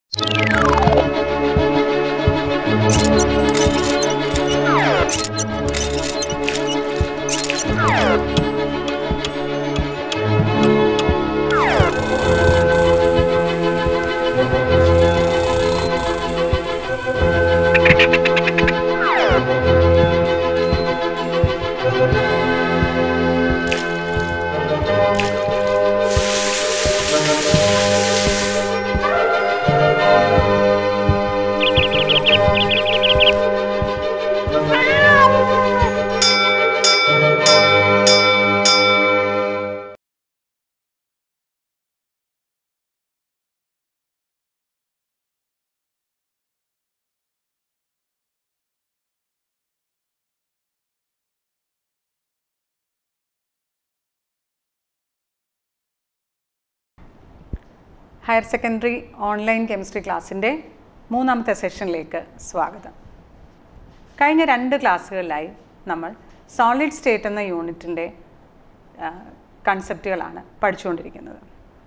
Higher secondary online chemistry ക്ലാസ്സിൻ്റെ മൂന്നാമത്തെ സെഷനിലേക്ക് സ്വാഗതം കഴിഞ്ഞ രണ്ട് ക്ലാസ്സുകളിലായി നമ്മൾ സോളിഡ് സ്റ്റേറ്റ് എന്ന യൂണിറ്റിൻ്റെ കൺസെപ്റ്റുകളാണ് പഠിച്ചുകൊണ്ടിരിക്കുന്നത്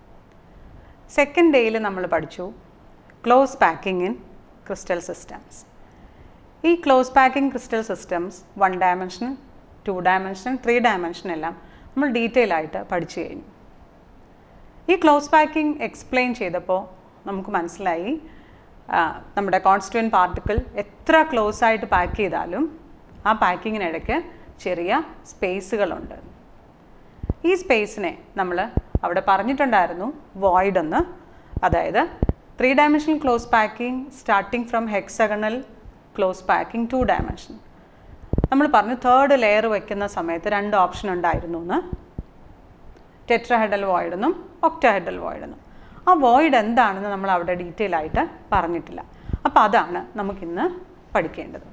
സെക്കൻഡ് ഡേയിൽ നമ്മൾ പഠിച്ചു close packing in crystal systems ഈ close packing crystal systems one dimension two dimension three dimension എല്ലാം നമ്മൾ ഡീറ്റെയിൽ ആയിട്ട് പഠിച്ചു കഴിഞ്ഞു ഈ ക്ലോസ് പാക്കിംഗ് എക്സ്പ്ലെയിൻ ചെയ്തപ്പോൾ നമുക്ക് മനസ്സിലായി ആ, നമ്മുടെ കോൺസ്റ്റുവൻ പാർട്ടിക്കിൾ എത്ര ക്ലോസ് ആയിട്ട് പാക്ക് ചെയ്താലും ആ പാക്കിങ്ങിനിടയ്ക്ക് ചെറിയ സ്പേസുകളുണ്ട് ഈ സ്പേസിനെ നമ്മൾ അവിടെ പറഞ്ഞിട്ടുണ്ടായിരുന്നു വോയിഡ് എന്ന് അതായത് three dimensional close packing starting from hexagonal close packing two dimension നമ്മൾ പറഞ്ഞു തേർഡ് ലെയർ വയ്ക്കുന്ന സമയത്ത് രണ്ട് ഓപ്ഷൻ ഉണ്ടായിരുന്നു എന്ന് ടെട്രഹെഡൽ വോയിഡ് എന്നും ഒക്ടഹെഡൽ വോയിഡ് എന്നും ആ വോയിഡ് എന്താണെന്ന് നമ്മൾ അവിടെ ഡീറ്റെയിൽ ആയിട്ട് പറഞ്ഞിട്ടില്ല അപ്പോൾ അതാണ് നമുക്കിന്ന് പഠിക്കേണ്ടത്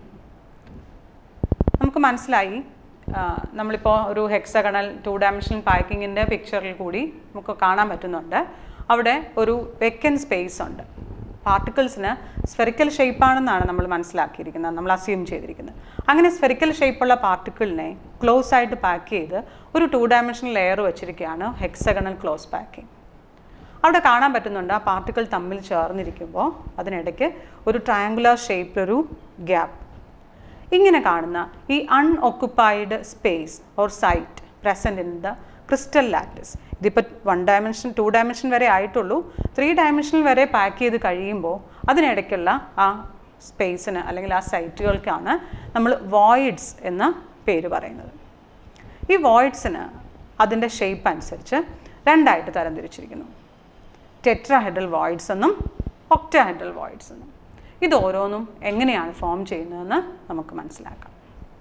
നമുക്ക് മനസ്സിലായി ആ, നമ്മളിപ്പോൾ ഒരു ഹെക്സഗണൽ ടു ഡയമെൻഷണൽ പാക്കിങ്ങിൻ്റെ പിക്ചറിൽ കൂടി നമുക്ക് കാണാൻ പറ്റുന്നുണ്ട് അവിടെ ഒരു വെക്കൻ സ്പേസ് ഉണ്ട് പാർട്ടിക്കിൾസിന് സ്ഫെറിക്കൽ ഷേപ്പാണെന്നാണ് നമ്മൾ മനസ്സിലാക്കിയിരിക്കുന്നത് നമ്മൾ അസ്യൂം ചെയ്തിരിക്കുന്നത് അങ്ങനെ സ്ഫെറിക്കൽ ഷേപ്പുള്ള പാർട്ടിക്കിളിനെ ക്ലോസ് ആയിട്ട് പാക്ക് ചെയ്ത് ഒരു ടു ഡയമെൻഷണൽ ലെയർ വെച്ചിരിക്കുകയാണ് ഹെക്സഗണൽ ക്ലോസ് പാക്കിംഗ് അവിടെ കാണാൻ പറ്റുന്നുണ്ട് ആ പാർട്ടിക്കിൾ തമ്മിൽ ചേർന്നിരിക്കുമ്പോൾ അതിനിടയ്ക്ക് ഒരു ട്രയാങ്കുലർ ഷേപ്പിലൊരു ഗ്യാപ്പ് ഇങ്ങനെ കാണുന്ന ഈ unoccupied space or site present in the crystal lattice ഇതിപ്പോൾ വൺ ഡയമെൻഷൻ ടു ഡയമെൻഷൻ വരെ ആയിട്ടുള്ളൂ ത്രീ ഡയമെൻഷനിൽ വരെ പാക്ക് ചെയ്ത് കഴിയുമ്പോൾ അതിനിടയ്ക്കുള്ള ആ സ്പേസിന് അല്ലെങ്കിൽ ആ സൈറ്റുകൾക്കാണ് നമ്മൾ വോയിഡ്സ് എന്ന പേര് പറയുന്നത് ഈ വോയിഡ്സിന് അതിൻ്റെ ഷേപ്പ് അനുസരിച്ച് രണ്ടായിട്ട് തരംതിരിച്ചിരിക്കുന്നു ടെട്രാഹെഡൽ വോയിഡ്സ് എന്നും ഒക്ടാഹെഡൽ വോയിഡ്സ് എന്നും ഇത് ഓരോന്നും എങ്ങനെയാണ് ഫോം ചെയ്യുന്നതെന്ന് നമുക്ക് മനസ്സിലാക്കാം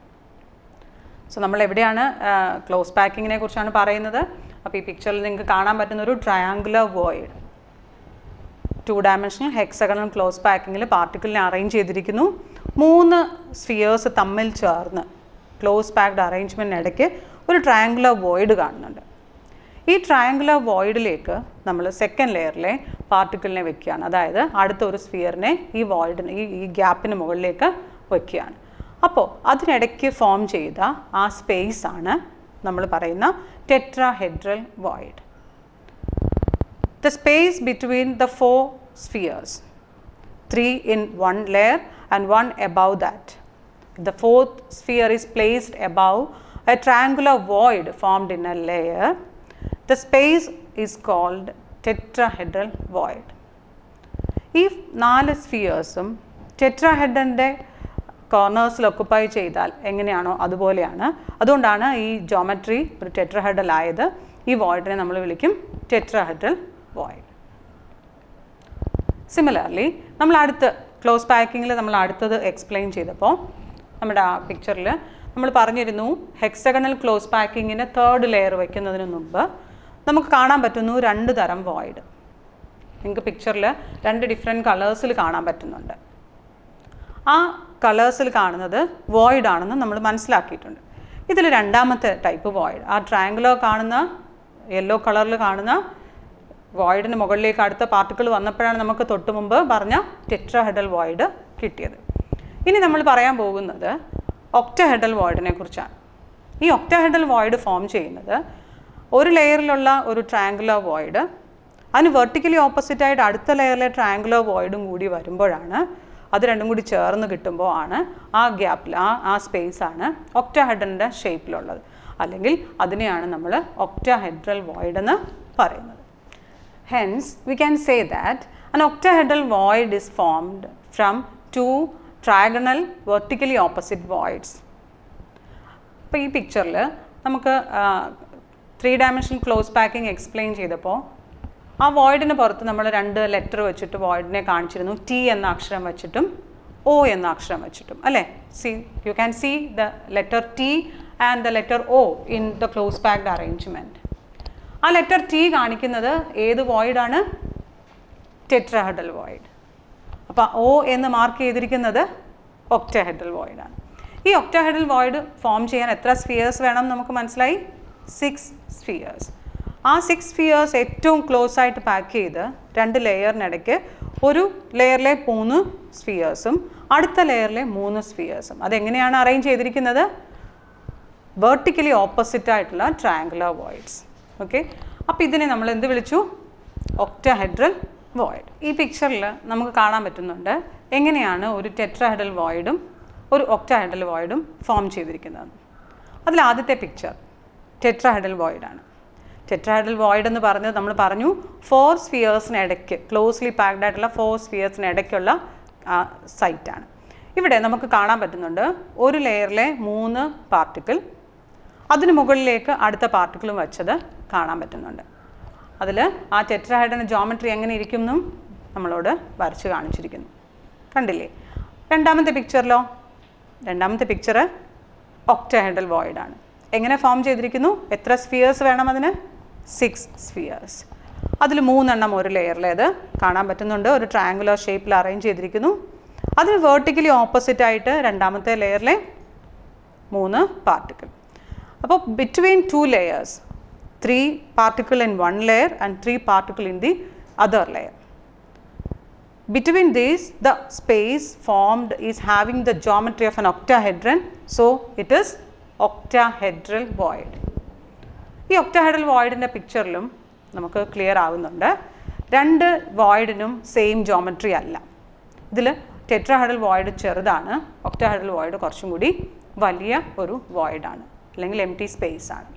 സോ നമ്മൾ എവിടെയാണ് ക്ലോസ് പാക്കിങ്ങിനെ കുറിച്ചാണ് പറയുന്നത് അപ്പോൾ ഈ പിക്ചറിൽ നിങ്ങൾക്ക് കാണാൻ പറ്റുന്ന ഒരു triangular void two dimensional hexagonal close പാക്കിങ്ങിൽ പാർട്ടിക്കിളിനെ അറേഞ്ച് ചെയ്തിരിക്കുന്നു മൂന്ന് സ്ഫിയേഴ്സ് തമ്മിൽ ചേർന്ന് ക്ലോസ് പാക്ഡ് അറേഞ്ച്മെൻറ്റിനിടയ്ക്ക് ഒരു ട്രയാങ്കുലർ വോയിഡ് കാണുന്നുണ്ട് ഈ ട്രയാങ്കുലർ വോയിഡിലേക്ക് നമ്മൾ സെക്കൻഡ് ലെയറിലെ പാർട്ടിക്കിളിനെ വെക്കുകയാണ് അതായത് അടുത്ത ഒരു സ്ഫിയറിനെ ഈ വോയിഡിന് ഈ ഈ ഗ്യാപ്പിന് മുകളിലേക്ക് വെക്കുകയാണ് അപ്പോൾ അതിനിടയ്ക്ക് ഫോം ചെയ്ത ആ സ്പേസ് ആണ് നമ്മൾ പറയുന്ന tetrahedral void the space between the four spheres, three in one layer and one above that. The fourth sphere is placed above a triangular void formed in a layer. The space is called tetrahedral void. ഈ നാല് സ്ഫിയേഴ്സും ടെട്രാഹെഡൻ്റെ കോർണേഴ്സിൽ occupy ചെയ്താൽ എങ്ങനെയാണോ അതുപോലെയാണ് അതുകൊണ്ടാണ് ഈ geometry ഒരു tetrahedral ആയത് ഈ വോയിഡിനെ നമ്മൾ വിളിക്കും ടെട്രാഹെഡൽ വോയിഡ് സിമിലർലി നമ്മൾ അടുത്ത് ക്ലോസ് പാക്കിങ്ങിൽ നമ്മൾ അടുത്തത് എക്സ്പ്ലെയിൻ ചെയ്തപ്പോൾ നമ്മുടെ ആ പിക്ചറിൽ നമ്മൾ പറഞ്ഞിരുന്നു ഹെക്സഗണൽ ക്ലോസ് പാക്കിങ്ങിന് തേർഡ് ലെയർ വയ്ക്കുന്നതിന് മുമ്പ് നമുക്ക് കാണാൻ പറ്റുന്നു രണ്ട് തരം വോയിഡ് നിങ്ങൾക്ക് പിക്ചറിൽ രണ്ട് ഡിഫറെൻറ്റ് കളേഴ്സിൽ കാണാൻ പറ്റുന്നുണ്ട് ആ കളേഴ്സിൽ കാണുന്നത് വോയിഡ് ആണെന്ന് നമ്മൾ മനസ്സിലാക്കിയിട്ടുണ്ട് ഇതിൽ രണ്ടാമത്തെ ടൈപ്പ് വോയിഡ് ആ ട്രയാങ്കുലർ കാണുന്ന യെല്ലോ കളറിൽ കാണുന്ന വോയിഡിന് മുകളിലേക്ക് അടുത്ത പാർട്ടിക്കിൾ വന്നപ്പോഴാണ് നമുക്ക് തൊട്ട് മുമ്പ് പറഞ്ഞ ടെട്രാഹെഡൽ വോയിഡ് കിട്ടിയത് ഇനി നമ്മൾ പറയാൻ പോകുന്നത് ഒക്ടഹെഡൽ വോയിഡിനെ കുറിച്ചാണ് ഈ ഒക്ടഹെഡൽ വോയിഡ് ഫോം ചെയ്യുന്നത് ഒരു ലെയറിലുള്ള ഒരു ട്രയാങ്കുലർ വോയിഡ് അതിന് വെർട്ടിക്കലി ഓപ്പോസിറ്റ് ആയിട്ട് അടുത്ത ലെയറിലെ ട്രയാങ്കുലർ വോയിഡും കൂടി വരുമ്പോഴാണ് അത് രണ്ടും കൂടി ചേർന്ന് കിട്ടുമ്പോൾ ആണ് ആ ഗ്യാപ്പിൽ ആ ആ സ്പേസ് ആണ് ഒക്ടാഹെഡ്രലിൻ്റെ ഷേപ്പിലുള്ളത് അല്ലെങ്കിൽ അതിനെയാണ് നമ്മൾ ഒക്ടാഹെഡ്രൽ വോയിഡ് എന്ന് പറയുന്നത് Hence, we can say that an octahedral void is formed from two trigonal vertically opposite voids. അപ്പോൾ ഈ പിക്ചറിൽ നമുക്ക് three dimensional close packing explain ചെയ്തപ്പോൾ ആ വോയിഡിന് പുറത്ത് നമ്മൾ രണ്ട് ലെറ്റർ വെച്ചിട്ട് വോയിഡിനെ കാണിച്ചിരുന്നു ടി എന്ന അക്ഷരം വെച്ചിട്ടും ഒ എന്ന അക്ഷരം വെച്ചിട്ടും അല്ലേ see you can see the letter T and the letter O in the close packed arrangement ആ ലെറ്റർ ടി കാണിക്കുന്നത് ഏത് വോയിഡാണ് ടെട്രാഹെഡൽ വോയിഡ് അപ്പോൾ ഒ എന്ന് മാർക്ക് ചെയ്തിരിക്കുന്നത് ഒക്ടാഹെഡൽ വോയിഡാണ് ഈ ഒക്ടാഹെഡൽ വോയിഡ് ഫോം ചെയ്യാൻ എത്ര സ്ഫിയേഴ്സ് വേണം നമുക്ക് മനസ്സിലായി സിക്സ് സ്ഫിയേഴ്സ് ആ സിക്സ് സ്ഫിയേഴ്സ് ഏറ്റവും ക്ലോസ് ആയിട്ട് പാക്ക് ചെയ്ത് രണ്ട് ലെയറിനിടയ്ക്ക് ഒരു ലെയറിലെ മൂന്ന് സ്ഫിയേഴ്സും അടുത്ത ലെയറിലെ മൂന്ന് സ്ഫിയേഴ്സും അതെങ്ങനെയാണ് അറേഞ്ച് ചെയ്തിരിക്കുന്നത് വെർട്ടിക്കലി ഓപ്പോസിറ്റ് ആയിട്ടുള്ള ട്രയാങ്കുലർ വോയിഡ്സ് ഓക്കെ അപ്പോൾ ഇതിനെ നമ്മൾ എന്ത് വിളിച്ചു ഒക്ടാഹെഡ്രൽ വോയിഡ് ഈ പിക്ചറിൽ നമുക്ക് കാണാൻ പറ്റുന്നുണ്ട് എങ്ങനെയാണ് ഒരു ടെട്രാഹെഡൽ വോയിഡും ഒരു ഒക്ടാഹെഡൽ വോയിഡും ഫോം ചെയ്തിരിക്കുന്നത് അതിൽ ആദ്യത്തെ പിക്ചർ ടെട്രാഹെഡൽ വോയിഡാണ് ടെട്രാഹെഡൽ വോയിഡ് എന്ന് പറഞ്ഞത് നമ്മൾ പറഞ്ഞു ഫോർ സ്ഫിയേഴ്സിന് ഇടയ്ക്ക് ക്ലോസ്ലി പാക്ഡ് ആയിട്ടുള്ള ഫോർ സ്ഫിയേഴ്സിന് ഇടയ്ക്കുള്ള സൈറ്റാണ് ഇവിടെ നമുക്ക് കാണാൻ പറ്റുന്നുണ്ട് ഒരു ലെയറിലെ മൂന്ന് പാർട്ടിക്കിൾ അതിന് മുകളിലേക്ക് അടുത്ത പാർട്ടിക്കിളും വെച്ചത് കാണാൻ പറ്റുന്നുണ്ട് അതിൽ ആ ടെട്രാഹൈഡ്രൻ ജോമെട്രി എങ്ങനെ ഇരിക്കും എന്നും നമ്മളോട് വരച്ച് കാണിച്ചിരിക്കുന്നു കണ്ടില്ലേ രണ്ടാമത്തെ പിക്ചറിലോ രണ്ടാമത്തെ പിക്ചർ ഒക്ടഹൈഡൽ വോയിഡാണ് എങ്ങനെ ഫോം ചെയ്തിരിക്കുന്നു എത്ര സ്ഫിയേഴ്സ് വേണം അതിന് സിക്സ് സ്ഫിയേഴ്സ് അതിൽ മൂന്നെണ്ണം ഒരു ലെയറിലേത് കാണാൻ പറ്റുന്നുണ്ട് ഒരു ട്രയാങ്കുലർ ഷേപ്പിൽ അറേഞ്ച് ചെയ്തിരിക്കുന്നു അതിന് വേർട്ടിക്കലി ഓപ്പോസിറ്റ് ആയിട്ട് രണ്ടാമത്തെ ലെയറിലെ മൂന്ന് പാർട്ടിക്കിൾ അപ്പോൾ between two layers three particle in one layer and three particle in the other layer Between these, the space formed is having the geometry of an octahedron, so it is octahedral void. ഈ ഒക്ടഹൈഡൽ വോയിഡിൻ്റെ പിക്ചറിലും നമുക്ക് clear ആവുന്നുണ്ട് രണ്ട് വോയിഡിനും same geometry അല്ല ഇതിൽ tetrahedral void ചെറുതാണ് ഒക്ടഹൈഡൽ void കുറച്ചും കൂടി വലിയ ഒരു വോയിഡാണ് അല്ലെങ്കിൽ എം ടി സ്പേസ് ആണ്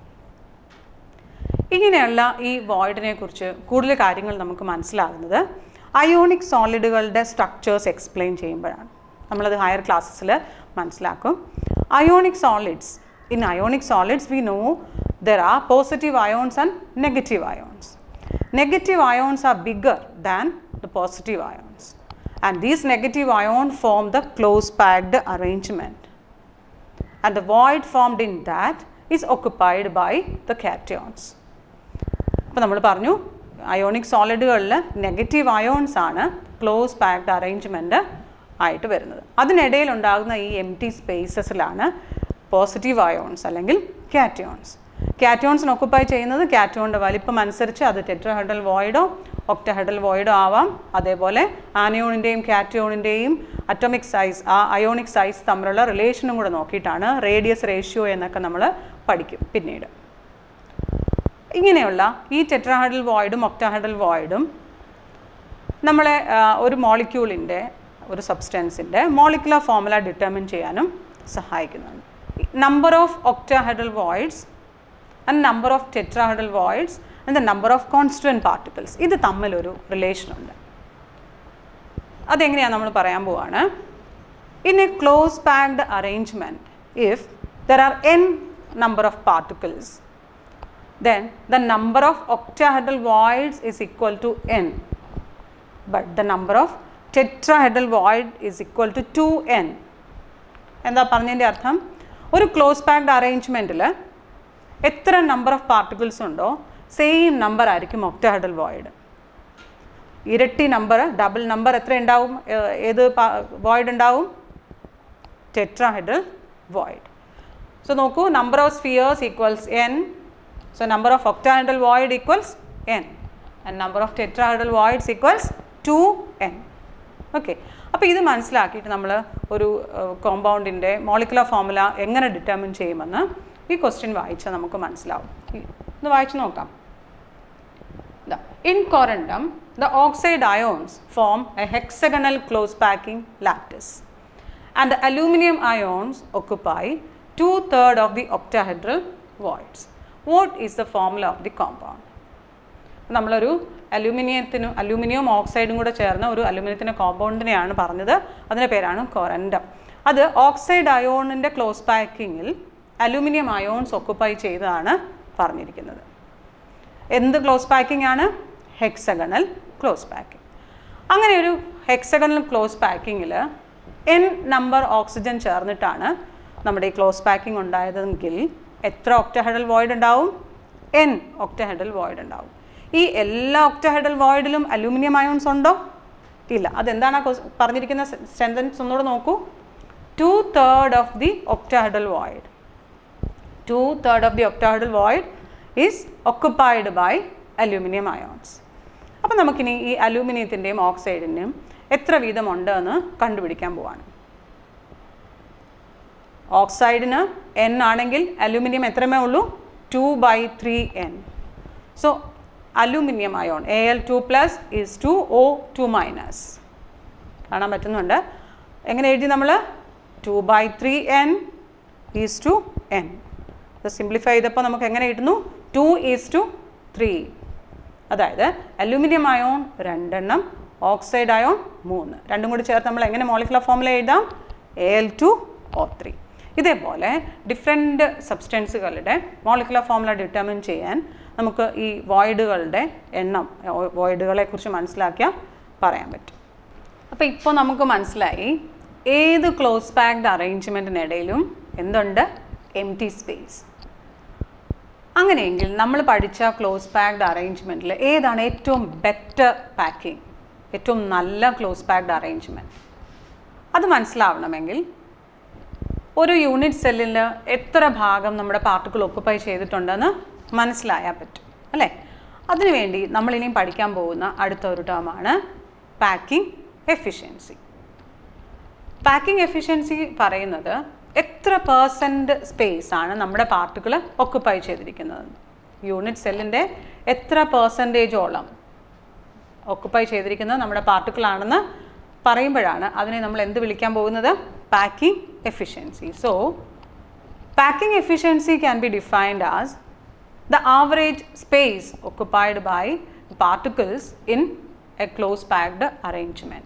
ഇങ്ങനെയുള്ള ഈ വോയിഡിനെ കുറിച്ച് കൂടുതൽ കാര്യങ്ങൾ നമുക്ക് മനസ്സിലാകുന്നത് അയോണിക് സോളിഡുകളുടെ സ്ട്രക്ചേഴ്സ് എക്സ്പ്ലെയിൻ ചെയ്യുമ്പോഴാണ് നമ്മളത് ഹയർ ക്ലാസ്സസിൽ മനസ്സിലാക്കും ionic solids in ionic solids we know there are positive ions and negative ions negative ions are bigger than the positive ions and these negative ion form the close packed arrangement and the void formed in that is occupied by the cations. അപ്പോൾ നമ്മൾ പറഞ്ഞു ionic സോളിഡുകളിൽ negative ions ആണ് close packed arrangement ആയിട്ട് വരുന്നത് അതിനിടയിൽ ഉണ്ടാകുന്ന ഈ എം ടി സ്പേസസിലാണ് പോസിറ്റീവ് അയോൺസ് അല്ലെങ്കിൽ കാറ്റയോൺസ് കാറ്റയോൺസിന് ഒക്കുപ്പൈ ചെയ്യുന്നത് കാറ്റയോണിൻ്റെ വലിപ്പം അനുസരിച്ച് അത് ടെട്രഹെഡൽ വോയിഡോ ഒക്ടഹെഡൽ വോയിഡോ ആവാം അതേപോലെ ആനയോണിൻ്റെയും കാറ്റയോണിൻ്റെയും അറ്റോമിക് സൈസ് ആ അയോണിക് സൈസ് തമ്മിലുള്ള റിലേഷനും കൂടെ നോക്കിയിട്ടാണ് റേഡിയസ് റേഷ്യോ എന്നൊക്കെ നമ്മൾ പഠിക്കും പിന്നീട് ഇങ്ങനെയുള്ള ഈ ടെട്രാഹെഡൽ വോയിഡും ഒക്ടാഹെഡൽ വോയിഡും നമ്മളെ ആ, ഒരു മോളിക്യൂളിൻ്റെ ഒരു സബ്സ്റ്റൻസിൻ്റെ മോളിക്കുലർ ഫോമുല ഡിറ്റർമിൻ ചെയ്യാനും സഹായിക്കുന്നുണ്ട് number of octahedral voids and number of tetrahedral voids and the number of constituent particles ഇത് തമ്മിലൊരു റിലേഷനുണ്ട് അതെങ്ങനെയാണ് നമ്മൾ പറയാൻ പോവാണ് in a close packed arrangement if there are N number of particles then the number of octahedral voids is equal to n but the number of tetrahedral void is equal to 2n എന്താ പറഞ്ഞതിൻ്റെ അർത്ഥം ഒരു close packed അറേഞ്ച്മെൻറ്റിൽ എത്ര number of particles ഉണ്ടോ same number ആയിരിക്കും octahedral void ഇരട്ടി നമ്പർ ഡബിൾ നമ്പർ എത്ര ഉണ്ടാവും ഏ- ഏത് വോയിഡ് ഉണ്ടാവും ടെട്രാഹെഡൽ വോയിഡ് സോ നോക്കൂ number of spheres equals N so number of octahedral void equals N and number of tetrahedral voids equals two N okay അപ്പോൾ ഇത് മനസ്സിലാക്കിയിട്ട് നമ്മൾ ഒരു കോമ്പൗണ്ടിൻ്റെ മോളിക്കുലർ ഫോമുല എങ്ങനെ ഡിറ്റർമിൻ ചെയ്യുമെന്ന് ഈ ക്വസ്റ്റ്യൻ വായിച്ചാൽ നമുക്ക് മനസ്സിലാവും ഈ- ഒന്ന് വായിച്ച് നോക്കാം ഇതാ In corundum, the oxide ions form a hexagonal close packing lattice and the aluminum ions occupy two-thirds of the octahedral voids. What is the formula of the compound? നമ്മളൊരു അലൂമിനിയത്തിനും അലൂമിനിയം ഓക്സൈഡും കൂടെ ചേർന്ന ഒരു അലൂമിനിയത്തിൻ്റെ കോമ്പൗണ്ടിനെയാണ് പറഞ്ഞത് അതിൻ്റെ പേരാണ് കൊറൻഡം അത് ഓക്സൈഡ് അയോണിൻ്റെ close പാക്കിങ്ങിൽ അലൂമിനിയം അയോൺസ് ഒക്കുപ്പൈ ചെയ്തതാണ് പറഞ്ഞിരിക്കുന്നത് എന്ത് ക്ലോസ് പാക്കിംഗ് ആണ് ഹെക്സഗണൽ ക്ലോസ് പാക്കിംഗ് അങ്ങനെ ഒരു ഹെക്സഗണൽ ക്ലോസ് പാക്കിങ്ങിൽ എൻ നമ്പർ ഓക്സിജൻ ചേർന്നിട്ടാണ് നമ്മുടെ ഈ ക്ലോസ് പാക്കിംഗ് ഉണ്ടായതെങ്കിൽ എത്ര ഒക്ടഹെഡൽ വോയിഡ് ഉണ്ടാവും എൻ ഒക്ടഹെഡൽ വോയിഡ് ഉണ്ടാവും ഈ എല്ലാ ഒക്ടഹെഡൽ വോയിഡിലും അലൂമിനിയം അയോൺസ് ഉണ്ടോ ഇല്ല അതെന്താണ് ആ ques- പറഞ്ഞിരിക്കുന്ന സെൻറ്റൻസ് ഒന്നുകൂടെ നോക്കൂ two third of the octahedral void two third of the octahedral void is occupied by aluminium ions അപ്പോൾ നമുക്കിനി ഈ അലൂമിനിയത്തിൻ്റെയും ഓക്സൈഡിൻ്റെയും എത്ര വീതമുണ്ട് എന്ന് കണ്ടുപിടിക്കാൻ പോവാണ് ഓക്സൈഡിന് എൻ ആണെങ്കിൽ അലൂമിനിയം എത്രമേ ഉള്ളൂ two by three N so aluminium ion A L two plus is two O two minus കാണാൻ പറ്റുന്നുണ്ട് എങ്ങനെ എഴുതി നമ്മൾ two by three N is two N ഇത് സിംപ്ലിഫൈ ചെയ്തപ്പോൾ നമുക്ക് എങ്ങനെ കിട്ടുന്നു ടു ഈസ് ടു ത്രീ അതായത് അലൂമിനിയം അയോൺ രണ്ടെണ്ണം ഓക്സൈഡ് അയോൺ മൂന്ന് രണ്ടും കൂടി ചേർത്ത് നമ്മൾ എങ്ങനെ മോളിക്കുലർ ഫോമിൽ എഴുതാം A L two O three ഇതേപോലെ ഡിഫറെൻറ്റ് സബ്സ്റ്റൻസുകളുടെ മോളിക്കുലർ ഫോമുല ഡിറ്റർമിൻ ചെയ്യാൻ നമുക്ക് ഈ വോയിഡുകളുടെ എണ്ണം വോയിഡുകളെ കുറിച്ച് മനസ്സിലാക്കിയാൽ പറയാൻ പറ്റും അപ്പോൾ ഇപ്പോൾ നമുക്ക് മനസ്സിലായി ഏത് ക്ലോസ് പാക്ഡ് അറേഞ്ച്മെൻറ്റിനിടയിലും എന്തുണ്ട് എം ടി സ്പേസ് അങ്ങനെയെങ്കിൽ നമ്മൾ പഠിച്ച ക്ലോസ് പാക്ഡ് അറേഞ്ച്മെൻറ്റിൽ ഏതാണ് ഏറ്റവും ബെറ്റർ പാക്കിംഗ് ഏറ്റവും നല്ല ക്ലോസ് പാക്ഡ് അറേഞ്ച്മെൻറ്റ് അത് മനസ്സിലാവണമെങ്കിൽ ഒരു യൂണിറ്റ് സെല്ലിൽ എത്ര ഭാഗം നമ്മുടെ പാർട്ടിക്കിൾ ഒക്കുപ്പൈ ചെയ്തിട്ടുണ്ടെന്ന് മനസ്സിലായാൽ പറ്റും അല്ലേ അതിനുവേണ്ടി നമ്മളിനിയും പഠിക്കാൻ പോകുന്ന അടുത്ത ഒരു ടേമാണ് പാക്കിംഗ് എഫിഷ്യൻസി പാക്കിംഗ് എഫിഷ്യൻസി പറയുന്നത് എത്ര പേഴ്സൻറ്റ് സ്പേസ് ആണ് നമ്മുടെ പാർട്ടിക്കിൾ ഒക്കുപ്പൈ ചെയ്തിരിക്കുന്നത് യൂണിറ്റ് സെല്ലിൻ്റെ എത്ര പേഴ്സൻറ്റേജോളം ഒക്കുപ്പൈ ചെയ്തിരിക്കുന്നത് നമ്മുടെ പാർട്ടിക്കിൾ ആണെന്ന് പറയുമ്പോഴാണ് അതിനെ നമ്മൾ എന്ത് വിളിക്കാൻ പോകുന്നത് packing efficiency so packing efficiency can be defined as the average space occupied by particles in a close packed arrangement.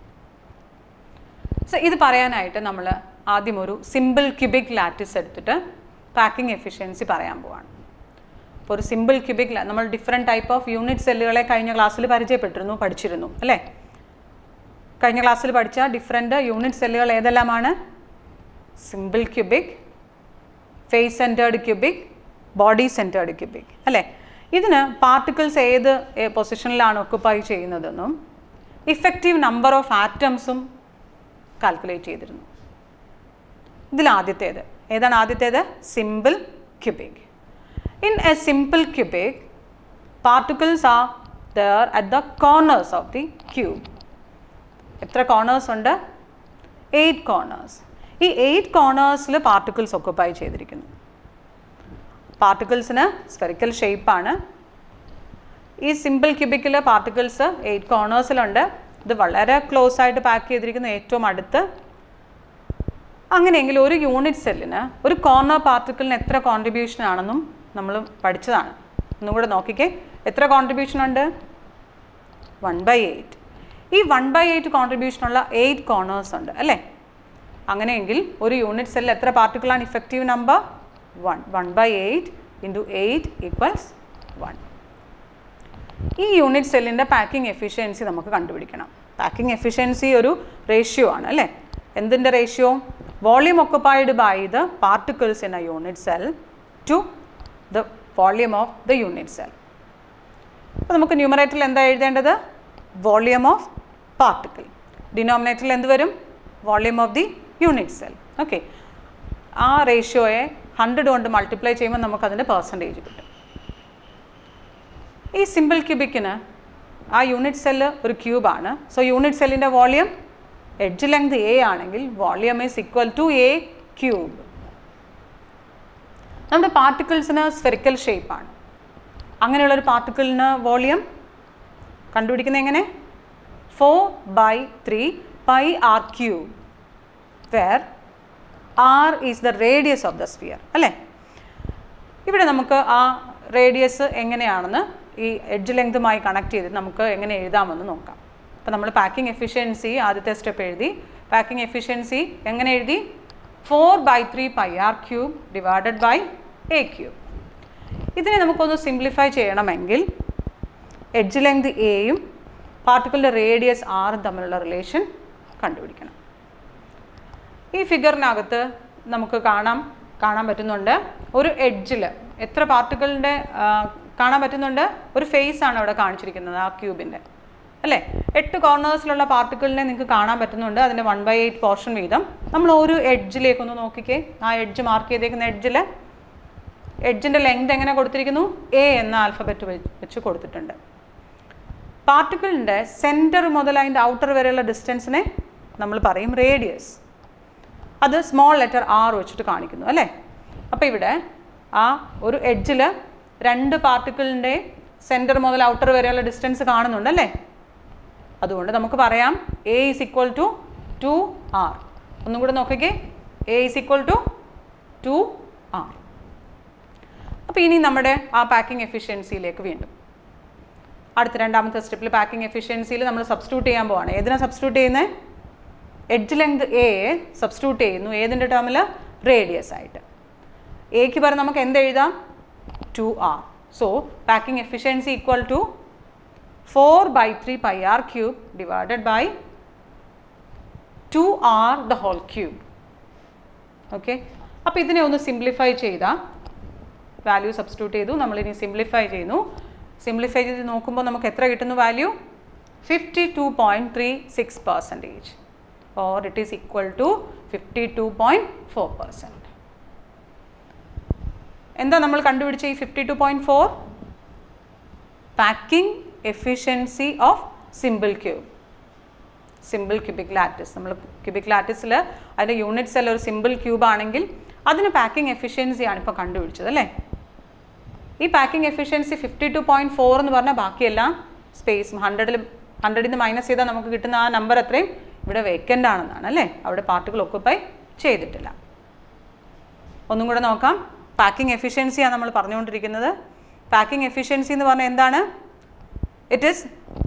So ഇത് പറയാനായിട്ട് നമ്മൾ ആദ്യം ഒരു സിമ്പിൾ ക്യൂബിക് ലാറ്റിസ് എടുത്തിട്ട് പാക്കിംഗ് എഫിഷ്യൻസി പറയാൻ പോവാണ് അപ്പോൾ ഒരു സിമ്പിൾ ക്യൂബിക് നമ്മൾ ഡിഫറെൻറ്റ് ടൈപ്പ് ഓഫ് യൂണിറ്റ് സെല്ലുകളെ കഴിഞ്ഞ ക്ലാസ്സിൽ പരിചയപ്പെട്ടിരുന്നു പഠിച്ചിരുന്നു അല്ലേ കഴിഞ്ഞ ക്ലാസ്സിൽ പഠിച്ച ഡിഫറെൻറ്റ് യൂണിറ്റ് സെല്ലുകൾ ഏതെല്ലാമാണ് simple cubic face centred cubic body centred cubic അല്ലേ ഇതിന് പാർട്ടിക്കിൾസ് ഏത് പൊസിഷനിലാണ് ഒക്കുപ്പൈ ചെയ്യുന്നതെന്നും ഇഫക്റ്റീവ് നമ്പർ ഓഫ് ആറ്റംസും കാൽക്കുലേറ്റ് ചെയ്തിരുന്നു ഇതിൽ ആദ്യത്തേത് ഏതാണ് ആദ്യത്തേത് simple cubic in a simple cubic particles are there at the corners of the cube എത്ര കോർണേഴ്സ് ഉണ്ട് എയ്റ്റ് കോർണേഴ്സ് ഈ എയ്റ്റ് കോർണേഴ്സിൽ പാർട്ടിക്കിൾസ് ഒക്കുപ്പൈ ചെയ്തിരിക്കുന്നു പാർട്ടിക്കിൾസിന് സ്ഫെറിക്കൽ ഷേപ്പാണ് ഈ സിമ്പിൾ ക്യൂബിക്കിൽ പാർട്ടിക്കിൾസ് എയ്റ്റ് കോർണേഴ്സിലുണ്ട് ഇത് വളരെ ക്ലോസ് ആയിട്ട് പാക്ക് ചെയ്തിരിക്കുന്ന ഏറ്റവും അടുത്ത് അങ്ങനെയെങ്കിൽ ഒരു യൂണിറ്റ് സെല്ലിന് ഒരു കോർണർ പാർട്ടിക്കിളിന് എത്ര കോൺട്രിബ്യൂഷൻ ആണെന്നും നമ്മൾ പഠിച്ചതാണ് ഒന്നും കൂടെ നോക്കിക്കേ എത്ര കോൺട്രിബ്യൂഷൻ ഉണ്ട് വൺ ബൈ എയ്റ്റ് ഈ വൺ ബൈ എയ്റ്റ് കോൺട്രിബ്യൂഷനുള്ള എയ്റ്റ് കോർണേഴ്സ് ഉണ്ട് അല്ലേ അങ്ങനെയെങ്കിൽ ഒരു യൂണിറ്റ് സെല്ലിൽ എത്ര പാർട്ടിക്കിളാണ് effective number one one by eight into eight equals one ഈ യൂണിറ്റ് സെല്ലിൻ്റെ പാക്കിംഗ് എഫിഷ്യൻസി നമുക്ക് കണ്ടുപിടിക്കണം പാക്കിംഗ് എഫിഷ്യൻസി ഒരു റേഷ്യോ ആണ് അല്ലേ എന്തിൻ്റെ ratio volume occupied by the particles in a unit cell to the volume of the unit cell അപ്പോൾ നമുക്ക് ന്യൂമറേറ്ററിൽ എന്താ എഴുതേണ്ടത് വോളിയം ഓഫ് പാർട്ടിക്കിൾ ഡിനോമിനേറ്ററിൽ എന്ത് വരും volume of the unit cell okay ആ റേഷ്യോയെ ഹൺഡ്രഡ് കൊണ്ട് മൾട്ടിപ്ലൈ ചെയ്യുമ്പോൾ നമുക്കതിൻ്റെ പെർസെൻറ്റേജ് കിട്ടും ഈ സിമ്പിൾ ക്യൂബിക്കിന് ആ യൂണിറ്റ് സെല്ല് ഒരു ക്യൂബാണ് സോ യൂണിറ്റ് സെല്ലിൻ്റെ വോളിയം എഡ്ജ് ലെങ്ത് എ ആണെങ്കിൽ volume is equal to A cube നമ്മുടെ പാർട്ടിക്കിൾസിന് സ്ഫെറിക്കൽ ഷേപ്പാണ് അങ്ങനെയുള്ളൊരു പാർട്ടിക്കിളിന് വോളിയം കണ്ടുപിടിക്കുന്നത് എങ്ങനെ four by three pi R cube where R is the radius of the sphere അല്ലേ ഇവിടെ നമുക്ക് ആ റേഡിയസ് എങ്ങനെയാണെന്ന് ഈ എഡ്ജ് ലെങ്തുമായി കണക്ട് ചെയ്ത് നമുക്ക് എങ്ങനെ എഴുതാമെന്ന് നോക്കാം അപ്പോൾ നമ്മൾ പാക്കിംഗ് എഫിഷ്യൻസി ആദ്യത്തെ സ്റ്റെപ്പ് എഴുതി പാക്കിംഗ് എഫിഷ്യൻസി എങ്ങനെ എഴുതി four by three pi R cube divided by A cube ഇതിനെ നമുക്കൊന്ന് സിംപ്ലിഫൈ ചെയ്യണമെങ്കിൽ എഡ്ജ് ലെങ്ത് എയും പാർട്ടിക്കിളിൻ്റെ റേഡിയസ് ആറും തമ്മിലുള്ള റിലേഷൻ കണ്ടുപിടിക്കണം ഈ ഫിഗറിനകത്ത് നമുക്ക് കാണാം കാണാൻ പറ്റുന്നുണ്ട് ഒരു എഡ്ജിൽ എത്ര പാർട്ടിക്കിളിൻ്റെ കാണാൻ പറ്റുന്നുണ്ട് ഒരു ഫേസ് ആണ് അവിടെ കാണിച്ചിരിക്കുന്നത് ആ ക്യൂബിൻ്റെ അല്ലേ എട്ട് കോർണേഴ്സിലുള്ള പാർട്ടിക്കിളിനെ നിങ്ങൾക്ക് കാണാൻ പറ്റുന്നുണ്ട് അതിൻ്റെ വൺ ബൈ എയ്റ്റ് പോർഷൻ വീതം നമ്മൾ ഒരു എഡ്ജിലേക്കൊന്ന് നോക്കിക്കേ ആ എഡ്ജ് മാർക്ക് ചെയ്തേക്കുന്ന എഡ്ജിൽ എഡ്ജിൻ്റെ ലെങ്ത് എങ്ങനെ കൊടുത്തിരിക്കുന്നു എ എന്ന ആൽഫബറ്റ് വെച്ച് കൊടുത്തിട്ടുണ്ട് പാർട്ടിക്കിളിൻ്റെ സെൻറ്റർ മുതൽ അതിൻ്റെ ഔട്ടർ വരെയുള്ള ഡിസ്റ്റൻസിനെ നമ്മൾ പറയും റേഡിയസ് അത് സ്മോൾ ലെറ്റർ ആർ വെച്ചിട്ട് കാണിക്കുന്നു അല്ലേ അപ്പോൾ ഇവിടെ ആ ഒരു എഡ്ജിൽ രണ്ട് പാർട്ടിക്കിളിൻ്റെ സെൻറ്റർ മുതൽ ഔട്ടർ വരെയുള്ള ഡിസ്റ്റൻസ് കാണുന്നുണ്ട് അല്ലേ അതുകൊണ്ട് നമുക്ക് പറയാം A is equal to two R ഒന്നും കൂടെ നോക്കിക്കേ A is equal to two R അപ്പോൾ ഇനി നമ്മുടെ ആ പാക്കിംഗ് എഫിഷ്യൻസിയിലേക്ക് വീണ്ടും അടുത്ത രണ്ടാമത്തെ സ്റ്റെപ്പിൽ പാക്കിംഗ് എഫിഷ്യൻസിയിൽ നമ്മൾ സബ്സ്റ്റിറ്റ്യൂട്ട് ചെയ്യാൻ പോവാണ് ഏതിനാണ് സബ്സ്റ്റിറ്റ്യൂട്ട് ചെയ്യുന്നത് എഡ്ജ് ലെങ്ത് എ സബ്സ്റ്റിറ്റ്യൂട്ട് ചെയ്യുന്നു ഏതിൻ്റെ ടേമിൽ റേഡിയസ് ആയിട്ട് എക്ക് പകരം നമുക്ക് എന്ത് എഴുതാം two R so packing efficiency equal to four by three pi R cube divided by two R the whole cube okay അപ്പോൾ ഇതിനെ ഒന്ന് സിംപ്ലിഫൈ ചെയ്താൽ വാല്യൂ സബ്സ്റ്റിറ്റ്യൂട്ട് ചെയ്തു നമ്മളിനി സിംപ്ലിഫൈ ചെയ്യുന്നു സിംപ്ലിഫൈ ചെയ്ത് നോക്കുമ്പോൾ നമുക്ക് എത്ര കിട്ടുന്നു value fifty two point three six percentage or it is equal to 52.4 percent. എന്താ നമ്മൾ കണ്ടുപിടിച്ച ഈ fifty two point four packing efficiency of simple cube simple cubic lattice നമ്മൾ ക്യൂബിക് ലാറ്റിസിൽ അതിൻ്റെ യൂണിറ്റ്സ് എല്ലാം ഒരു സിമ്പിൾ ക്യൂബ് ആണെങ്കിൽ അതിന് പാക്കിംഗ് എഫിഷ്യൻസി ആണ് ഇപ്പോൾ കണ്ടുപിടിച്ചത് അല്ലേ ഈ packing efficiency fifty two point four എന്ന് പറഞ്ഞാൽ ബാക്കിയെല്ലാം സ്പേസും ഹൺഡ്രഡിൽ ഹൺഡ്രഡിൽ നിന്ന് മൈനസ് ചെയ്താൽ നമുക്ക് കിട്ടുന്ന ആ നമ്പർ അത്രയും ഇവിടെ വേക്കൻ്റ് ആണെന്നാണ് അല്ലേ അവിടെ പാർട്ടികൾ ഒക്കുപ്പൈ ചെയ്തിട്ടില്ല ഒന്നും കൂടെ നോക്കാം പാക്കിംഗ് എഫിഷ്യൻസിയാണ് നമ്മൾ പറഞ്ഞുകൊണ്ടിരിക്കുന്നത് പാക്കിംഗ് എഫിഷ്യൻസി എന്ന് പറഞ്ഞാൽ എന്താണ് it is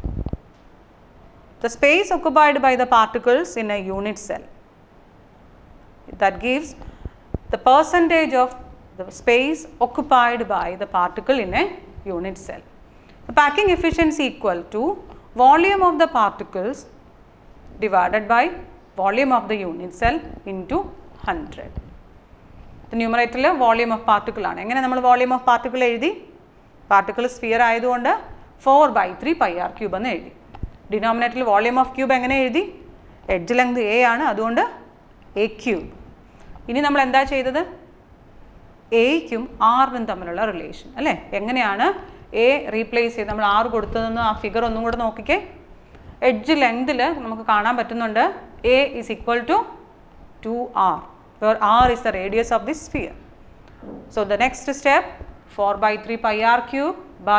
the space occupied by the particles in a unit cell that gives the percentage of the space occupied by the particle in a unit cell. The packing efficiency equal to volume of the particles divided by volume of the unit cell into 100. ന്യൂമറേറ്ററിൽ volume of particle ആണ് എങ്ങനെ നമ്മൾ volume of particle എഴുതി particle sphere ആയതുകൊണ്ട് four by three pi R cube എന്ന് എഴുതി ഡിനോമിനേറ്ററിൽ volume of cube എങ്ങനെ എഴുതി എഡ്ജ് ലെങ്ത് എ ആണ് അതുകൊണ്ട് എ ക്യൂബ് ഇനി നമ്മൾ എന്താ ചെയ്തത് എയ്ക്കും ആറിനും തമ്മിലുള്ള റിലേഷൻ അല്ലേ എങ്ങനെയാണ് എ റീപ്ലേസ് ചെയ്ത് നമ്മൾ ആറ് കൊടുത്തതെന്ന് ആ ഫിഗർ ഒന്നും കൂടെ നോക്കിക്കേ എഡ്ജ് ലെങ്തിൽ നമുക്ക് കാണാൻ പറ്റുന്നുണ്ട് a is equal to two r where r is the radius of this sphere. So, the next step 4 by 3 pi r cube by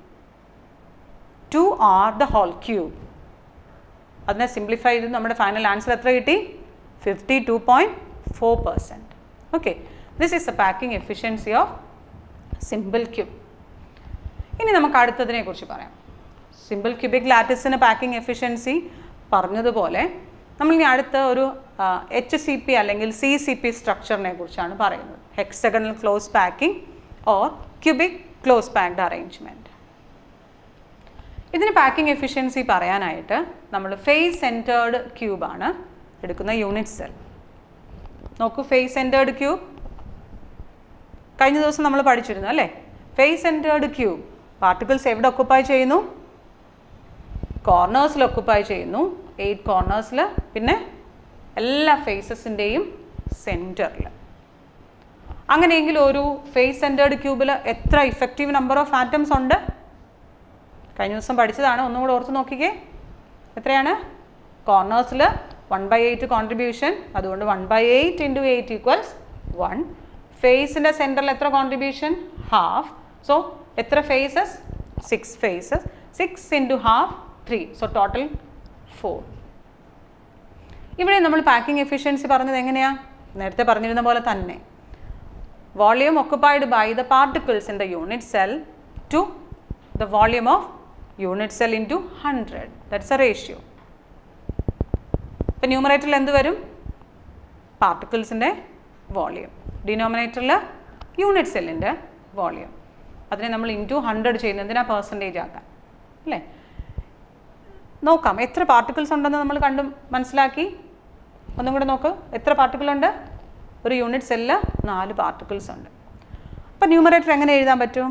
2 r the whole cube. അതിനെ സിംപ്ലിഫൈ ചെയ്ത് നമ്മുടെ ഫൈനൽ ആൻസർ എത്ര കിട്ടി fifty two point four percent okay this is the packing efficiency of simple cube ഇനി നമുക്ക് അടുത്തതിനെ കുറിച്ച് പറയാം സിമ്പിൾ ക്യൂബിക് ലാറ്റിസിന് പാക്കിംഗ് എഫിഷ്യൻസി പറഞ്ഞതുപോലെ നമ്മൾ ഇനി അടുത്ത ഒരു എച്ച് സി പി അല്ലെങ്കിൽ സി സി പി സ്ട്രക്ചറിനെ കുറിച്ചാണ് പറയുന്നത് hexagonal close packing or cubic close packed arrangement ഇതിന് പാക്കിംഗ് എഫിഷ്യൻസി പറയാനായിട്ട് നമ്മൾ ഫേസ് സെൻറ്റേർഡ് ക്യൂബാണ് എടുക്കുന്ന യൂണിറ്റ് സെൽ നോക്കൂ ഫേസ് സെൻറ്റേർഡ് ക്യൂബ് കഴിഞ്ഞ ദിവസം നമ്മൾ പഠിച്ചിരുന്നു അല്ലേ ഫേസ് സെൻറ്റേർഡ് ക്യൂബ് പാർട്ടിക്കിൾസ് എവിടെ ഒക്കുപ്പൈ ചെയ്യുന്നു കോർണേഴ്സിൽ ഒക്കുപ്പൈ ചെയ്യുന്നു എയ്റ്റ് കോർണേഴ്സിൽ പിന്നെ എല്ലാ ഫേസസിൻ്റെയും സെൻറ്ററിൽ അങ്ങനെയെങ്കിൽ ഒരു ഫേസ് സെൻറ്റേർഡ് ക്യൂബിൽ എത്ര ഇഫക്റ്റീവ് നമ്പർ ഓഫ് ആറ്റംസ് ഉണ്ട് കഴിഞ്ഞ ദിവസം പഠിച്ചതാണ് ഒന്നും കൂടെ ഓർത്ത് നോക്കിക്കേ എത്രയാണ് കോർണേഴ്സിൽ വൺ ബൈ എയ്റ്റ് കോൺട്രിബ്യൂഷൻ അതുകൊണ്ട് one by eight into eight equals one ഫേസിൻ്റെ സെൻറ്ററിൽ എത്ര കോൺട്രിബ്യൂഷൻ ഹാഫ് സോ എത്ര faces six faces six into half three so total four ഇവിടെ നമ്മൾ പാക്കിംഗ് എഫിഷ്യൻസി പറഞ്ഞത് എങ്ങനെയാണ് നേരത്തെ പറഞ്ഞിരുന്ന പോലെ തന്നെ volume occupied by the particles in the unit cell to the volume of unit cell into hundred that's a ratio ഇപ്പം ന്യൂമറേറ്ററിൽ എന്ത് വരും പാർട്ടിക്കിൾസിൻ്റെ വോളിയം ഡിനോമിനേറ്ററിൽ യൂണിറ്റ് സെല്ലിൻ്റെ വോളിയം അതിനെ നമ്മൾ ഇൻറ്റു ഹൺഡ്രഡ് ചെയ്യുന്നത് എന്തിനാ പെർസെൻറ്റേജ് ആക്കാൻ അല്ലേ നോക്കാം എത്ര പാർട്ടിക്കിൾസ് ഉണ്ടെന്ന് നമ്മൾ കണ്ടു മനസ്സിലാക്കി ഒന്നും കൂടെ നോക്ക് എത്ര പാർട്ടിക്കിൾ ഉണ്ട് ഒരു യൂണിറ്റ് സെല്ലിൽ നാല് പാർട്ടിക്കിൾസ് ഉണ്ട് അപ്പോൾ ന്യൂമറേറ്റർ എങ്ങനെ എഴുതാൻ പറ്റും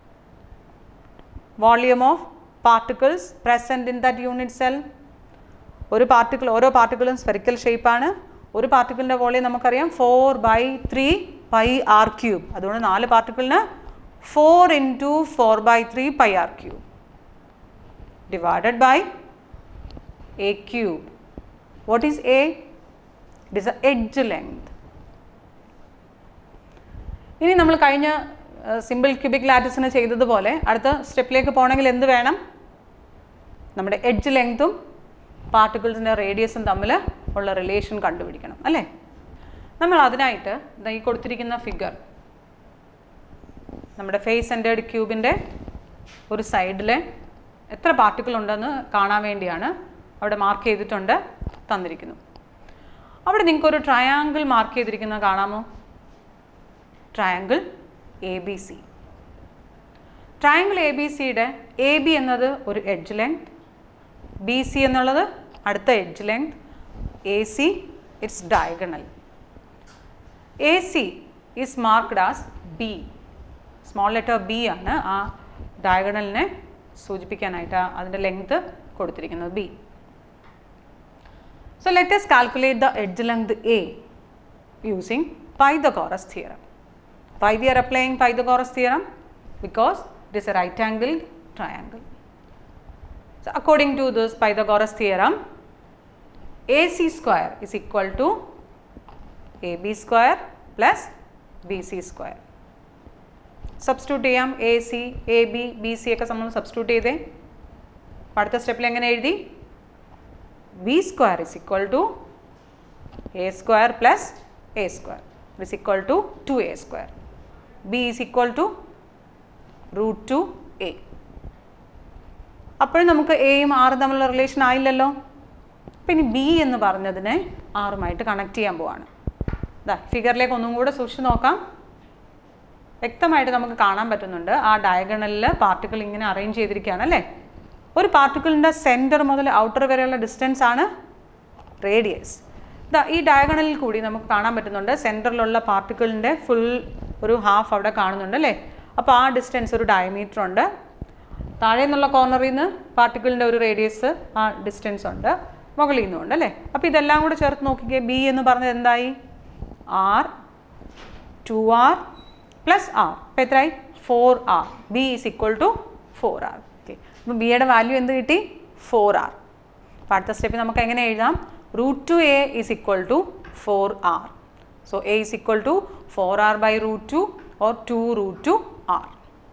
volume of particles present in that unit cell ഒരു പാർട്ടിക്കിൾ ഓരോ പാർട്ടിക്കിളും സ്പെറിക്കൽ ഷേപ്പാണ് ഒരു പാർട്ടിക്കിളിൻ്റെ വോളിയം നമുക്കറിയാം four by three pi R cube അതുകൊണ്ട് നാല് പാർട്ടിക്കിളിന് four into four by three pi R cube divided by A cube what is a it is a edge length ഇനി നമ്മൾ കഴിഞ്ഞ സിമ്പിൾ ക്യൂബിക് ലാറ്റിസിന് ചെയ്തതുപോലെ അടുത്ത സ്റ്റെപ്പിലേക്ക് പോകണമെങ്കിൽ എന്ത് വേണം നമ്മുടെ എഡ്ജ് ലെങ്ത്തും പാർട്ടിക്കിൾസിൻ്റെ റേഡിയസും തമ്മിൽ ഉള്ള റിലേഷൻ കണ്ടുപിടിക്കണം അല്ലേ നമ്മൾ അതിനായിട്ട് ദാ ഈ കൊടുത്തിരിക്കുന്ന ഫിഗർ നമ്മുടെ ഫേസ് സെൻറ്റേഡ് ക്യൂബിൻ്റെ ഒരു സൈഡിൽ എത്ര പാർട്ടിക്കിൾ ഉണ്ടെന്ന് കാണാൻ വേണ്ടിയാണ് അവിടെ മാർക്ക് ചെയ്തിട്ടുണ്ട് തന്നിരിക്കുന്നു അവിടെ നിങ്ങൾക്കൊരു ട്രയാങ്കിൾ മാർക്ക് ചെയ്തിരിക്കുന്നത് കാണാമോ triangle A B C triangle A B സിയുടെ എ ബി എന്നത് ഒരു എഡ്ജ് ലെങ്ത് ബി സി എന്നുള്ളത് അടുത്ത edge length A C it's diagonal A C is marked as b small letter b ആണ് ആ ഡയഗണലിനെ സൂചിപ്പിക്കാനായിട്ട് ആ അതിൻ്റെ ലെങ്ത് കൊടുത്തിരിക്കുന്നത് b so let us calculate the edge length A using Pythagoras theorem. Why we are applying Pythagoras theorem? Because it is a right angled triangle. So according to this Pythagoras theorem, AC square is equal to AB square plus BC square. Substitute ചെയ്യാം A C A B B C ഒക്കെ നമ്മൾ substitute ചെയ്തേ അപ്പോൾ അടുത്ത സ്റ്റെപ്പിൽ എങ്ങനെ എഴുതി b square is equal to a square plus a square is equal to two a square b is equal to root two a അപ്പോഴും നമുക്ക് എയും ആറും തമ്മിലുള്ള റിലേഷൻ ആയില്ലല്ലോ അപ്പം ഇനി ബി എന്ന് പറഞ്ഞതിനെ ആറുമായിട്ട് കണക്ട് ചെയ്യാൻ പോവാണ് ഇതാ ഫിഗറിലേക്ക് ഒന്നും കൂടെ സൂക്ഷിച്ച് നോക്കാം വ്യക്തമായിട്ട് നമുക്ക് കാണാൻ പറ്റുന്നുണ്ട് ആ ഡയഗണലിൽ പാർട്ടിക്കിൾ ഇങ്ങനെ അറേഞ്ച് ചെയ്തിരിക്കുകയാണ് അല്ലേ ഒരു പാർട്ടിക്കിളിൻ്റെ സെൻറ്റർ മുതൽ ഔട്ടർ വരെയുള്ള ഡിസ്റ്റൻസ് ആണ് റേഡിയസ് ഇതാ ഈ ഡയഗണലിൽ കൂടി നമുക്ക് കാണാൻ പറ്റുന്നുണ്ട് സെൻറ്ററിലുള്ള പാർട്ടിക്കിളിൻ്റെ ഫുൾ ഒരു ഹാഫ് അവിടെ കാണുന്നുണ്ട് അല്ലേ അപ്പോൾ ആ ഡിസ്റ്റൻസ് ഒരു ഡയമീറ്റർ ഉണ്ട് താഴെ നിന്നുള്ള കോർണറിൽ നിന്ന് പാർട്ടിക്കിളിൻ്റെ ഒരു റേഡിയസ് ആ ഡിസ്റ്റൻസ് ഉണ്ട് മുകളിൽ നിന്നും ഉണ്ട് അല്ലേ അപ്പോൾ ഇതെല്ലാം കൂടെ ചേർത്ത് നോക്കിക്കേ ബി എന്ന് പറഞ്ഞത് എന്തായി r two r plus r അപ്പോൾ എത്രയായി four r b is equal to four r okay അപ്പോൾ ബിയുടെ വാല്യൂ എന്ത് കിട്ടി ഫോർ ആർ അപ്പോൾ അടുത്ത സ്റ്റെപ്പിൽ നമുക്ക് എങ്ങനെ എഴുതാം root two a is equal to four r so a is equal to four r by root two or two root two r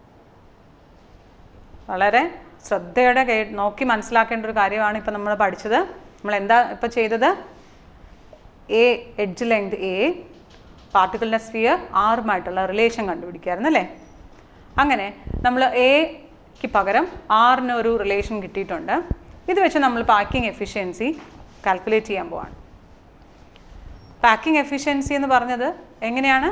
വളരെ ശ്രദ്ധയോടെ കേ നോക്കി മനസ്സിലാക്കേണ്ട ഒരു കാര്യമാണ് ഇപ്പോൾ നമ്മൾ പഠിച്ചത് നമ്മൾ എന്താ ഇപ്പോൾ ചെയ്തത് എ എഡ്ജ് ലെങ്ത് എ പാർട്ടിക്കിളിൻ്റെ സ്ഫിയർ ആറുമായിട്ടുള്ള റിലേഷൻ കണ്ടുപിടിക്കുകയായിരുന്നു അല്ലേ അങ്ങനെ നമ്മൾ എക്ക് പകരം ആറിന് ഒരു റിലേഷൻ കിട്ടിയിട്ടുണ്ട് ഇത് വെച്ച് നമ്മൾ പാക്കിംഗ് എഫിഷ്യൻസി കാൽക്കുലേറ്റ് ചെയ്യാൻ പോവാണ് പാക്കിംഗ് എഫിഷ്യൻസി എന്ന് പറഞ്ഞത് എങ്ങനെയാണ്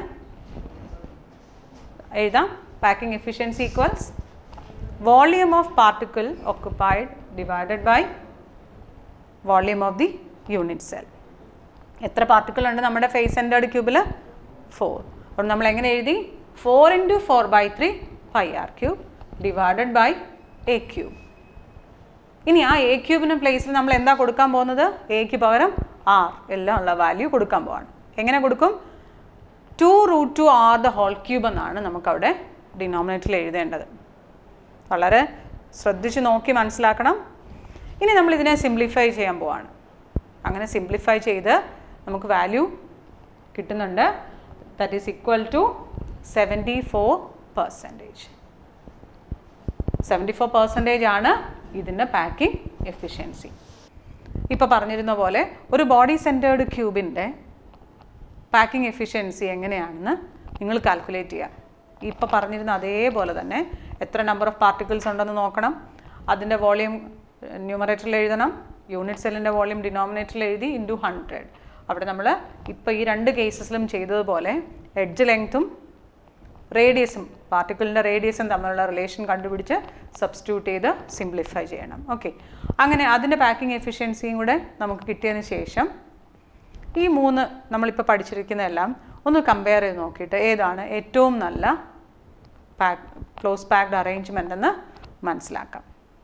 എഴുതാം packing efficiency equals volume of particle occupied divided by volume of the unit cell എത്ര പാർട്ടിക്കിൾ ഉണ്ട് നമ്മുടെ ഫേസ് സെൻറ്റേർഡ് ക്യൂബിൽ ഫോർ അപ്പോൾ നമ്മൾ എങ്ങനെ എഴുതി four into four by three pi R cube divided by A cube ഇനി ആ എ ക്യൂബിന് പ്ലേസിൽ നമ്മൾ എന്താ കൊടുക്കാൻ പോകുന്നത് എക്ക് പകരം ആർ എല്ലാം ഉള്ള വാല്യൂ കൊടുക്കാൻ പോവാണ് എങ്ങനെ കൊടുക്കും two root two R the whole cube എന്നാണ് നമുക്കവിടെ ഡിനോമിനേറ്ററിൽ എഴുതേണ്ടത് വളരെ ശ്രദ്ധിച്ച് നോക്കി മനസ്സിലാക്കണം ഇനി നമ്മൾ ഇതിനെ സിംപ്ലിഫൈ ചെയ്യാൻ പോവാണ് അങ്ങനെ സിംപ്ലിഫൈ ചെയ്ത് നമുക്ക് വാല്യൂ കിട്ടുന്നുണ്ട് that is equal to seventy four percentage seventy four percentage ആണ് ഇതിൻ്റെ പാക്കിംഗ് എഫിഷ്യൻസി ഇപ്പോൾ പറഞ്ഞിരുന്ന പോലെ ഒരു ബോഡി സെൻറ്റേർഡ് ക്യൂബിൻ്റെ പാക്കിംഗ് എഫിഷ്യൻസി എങ്ങനെയാണെന്ന് നിങ്ങൾ കാൽക്കുലേറ്റ് ചെയ്യുക ഇപ്പോൾ പറഞ്ഞിരുന്ന അതേപോലെ തന്നെ എത്ര നമ്പർ ഓഫ് പാർട്ടിക്കിൾസ് ഉണ്ടെന്ന് നോക്കണം അതിൻ്റെ വോളിയം ന്യൂമറേറ്ററിൽ എഴുതണം യൂണിറ്റ് സെല്ലിൻ്റെ വോളിയം ഡിനോമിനേറ്ററിൽ എഴുതി ഇൻറ്റു ഹൺഡ്രഡ് അവിടെ നമ്മൾ ഇപ്പോൾ ഈ രണ്ട് കേസസിലും ചെയ്തതുപോലെ എഡ്ജ് ലെങ്ത്തും റേഡിയസും പാർട്ടിക്കിളിൻ്റെ റേഡിയസും തമ്മിലുള്ള റിലേഷൻ കണ്ടുപിടിച്ച് സബ്സ്റ്റിറ്റ്യൂട്ട് ചെയ്ത് സിംപ്ലിഫൈ ചെയ്യണം ഓക്കെ അങ്ങനെ അതിൻ്റെ പാക്കിംഗ് എഫിഷ്യൻസിയും കൂടെ നമുക്ക് കിട്ടിയതിന് ശേഷം ഈ മൂന്ന് നമ്മളിപ്പോൾ പഠിച്ചിരിക്കുന്നതെല്ലാം ഒന്ന് കമ്പയർ ചെയ്ത് നോക്കിയിട്ട് ഏതാണ് ഏറ്റവും നല്ല പാക്ക് ക്ലോസ് പാക്ഡ് അറേഞ്ച്മെൻ്റ് എന്ന് മനസ്സിലാക്കാം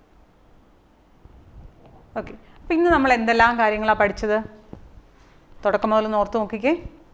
ഓക്കെ അപ്പോൾ ഇന്ന് നമ്മൾ എന്തെല്ലാം കാര്യങ്ങളാണ് പഠിച്ചത് തുടക്കം മുതൽ ഒന്ന് ഓർത്ത് നോക്കിക്കേ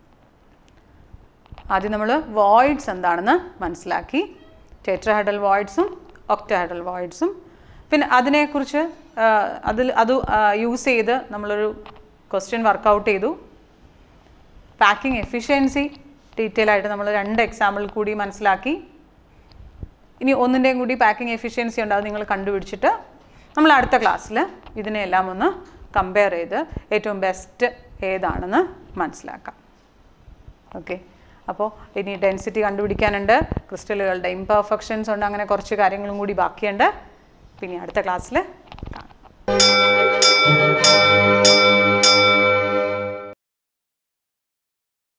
ആദ്യം നമ്മൾ വോയിഡ്സ് എന്താണെന്ന് മനസ്സിലാക്കി ടെട്രഹൈഡൽ വോയിഡ്സും ഒക്ടഹൈഡൽ വോയിഡ്സും പിന്നെ അതിനെക്കുറിച്ച് ആ, അതിൽ അത് യൂസ് ചെയ്ത് നമ്മളൊരു ക്വസ്റ്റ്യൻ വർക്കൗട്ട് ചെയ്തു പാക്കിംഗ് എഫിഷ്യൻസി ഡീറ്റെയിൽ ആയിട്ട് നമ്മൾ രണ്ട് എക്സാമ്പിൾ കൂടി മനസ്സിലാക്കി ഇനി ഒന്നിൻ്റെയും കൂടി പാക്കിംഗ് എഫിഷ്യൻസി ഉണ്ട് അത് നിങ്ങൾ കണ്ടുപിടിച്ചിട്ട് നമ്മൾ അടുത്ത ക്ലാസ്സിൽ ഇതിനെല്ലാം ഒന്ന് കമ്പയർ ചെയ്ത് ഏറ്റവും ബെസ്റ്റ് ഏതാണെന്ന് മനസ്സിലാക്കാം ഓക്കെ അപ്പോൾ ഇനി ഡെൻസിറ്റി കണ്ടുപിടിക്കാനുണ്ട് ക്രിസ്റ്റലുകളുടെ ഇംപെർഫെക്ഷൻസ് ഉണ്ട് അങ്ങനെ കുറച്ച് കാര്യങ്ങളും കൂടി ബാക്കിയുണ്ട് പിന്നെ അടുത്ത ക്ലാസ്സിൽ കാണാം